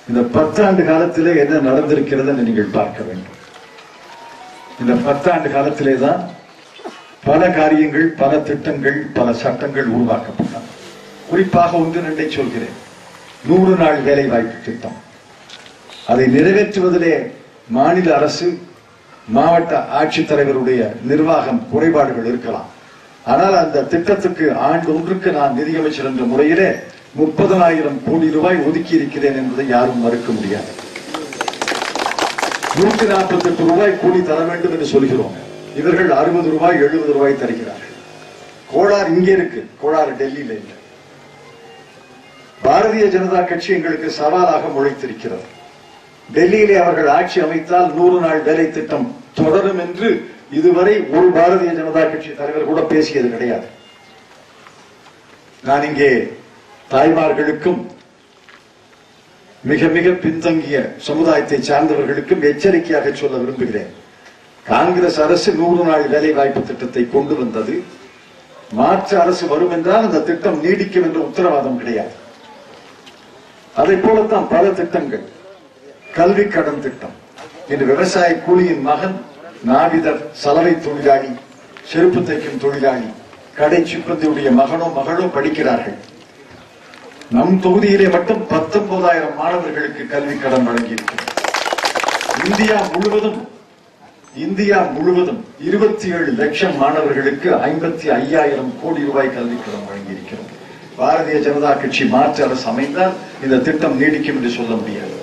இந்த பத்தாண்டு காலத்திலே என்ன நடந்திருக்கிறது என்று நீங்கள் பார்க்க வேண்டும் இந்த பத்தாண்டு காலத்திலே தான் பல காரியங்கள் பல திட்டங்கள் பல சட்டங்கள் உருவாக்கப்பட்டன குறிப்பாக ஒன்று ரெண்டை சொல்கிறேன் நூறு நாள் வேலை வாய்ப்பு திட்டம் அதை நிறைவேற்றுவதிலே மாநில அரசு மாவட்ட ஆட்சித்தலைவருடைய நிர்வாகம் குறைபாடுகள் இருக்கலாம் ஆனால் அந்த திட்டத்துக்கு ஆண்டு ஒன்றுக்கு நான் நிதியமைச்சர் என்ற முறையிலே முப்பதனாயிரம் கோடி ரூபாய் ஒதுக்கி இருக்கிறேன் என்பதை யாரும் மறுக்க முடியாது நூற்றி நாற்பத்தி எட்டு ரூபாய் கூலி தர வேண்டும் என்று சொல்கிறோம் இவர்கள் அறுபது ரூபாய் எழுபது ரூபாய் தருகிறார்கள் கோளாறு இங்கே இருக்கு கோளாறு டெல்லியில இல்லை பாரதிய ஜனதா கட்சி எங்களுக்கு சவாலாக முளைத்திருக்கிறது டெல்லியிலே அவர்கள் ஆட்சி அமைத்தால் நூறு நாள் வேலை திட்டம் தொடரும் என்று இதுவரை ஒரு பாரதிய ஜனதா கட்சி தலைவர் கூட பேசியது கிடையாது நான் இங்கே தாய்மார்களுக்கும் மிக மிக பின்தங்கிய சமுதாயத்தை சார்ந்தவர்களுக்கும் எச்சரிக்கையாக சொல்ல விரும்புகிறேன் காங்கிரஸ் அரசு நூறு நாள் வேலை வாய்ப்பு திட்டத்தை கொண்டு வந்தது மாற்று அரசு வரும் என்றால் அந்த திட்டம் நீடிக்கும் என்ற உத்தரவாதம் கிடையாது அதை போலத்தான் பல திட்டங்கள் கல்வி கடன் திட்டம் இன்று விவசாய கூலியின் மகன் நாவிதர் சலவை தொழிலாளி செருப்பு தைக்கும் தொழிலாளி கடை சிப்பந்தியுடைய மகனோ மகளோ படிக்கிறார்கள் நம் தொகுதியிலே மட்டும் பத்தொன்பதாயிரம் மாணவர்களுக்கு கல்வி கடன் வழங்கியிருக்கிறது இந்தியா முழுவதும் இந்தியா முழுவதும் இருபத்தி ஏழு லட்சம் மாணவர்களுக்கு ஐம்பத்தி ஐயாயிரம் கோடி ரூபாய் கல்வி கடன் வழங்கியிருக்கிறது பாரதிய ஜனதா கட்சி மாற்று அரசு அமைந்தால் இந்த திட்டம் நீடிக்கும் என்று சொல்ல முடியாது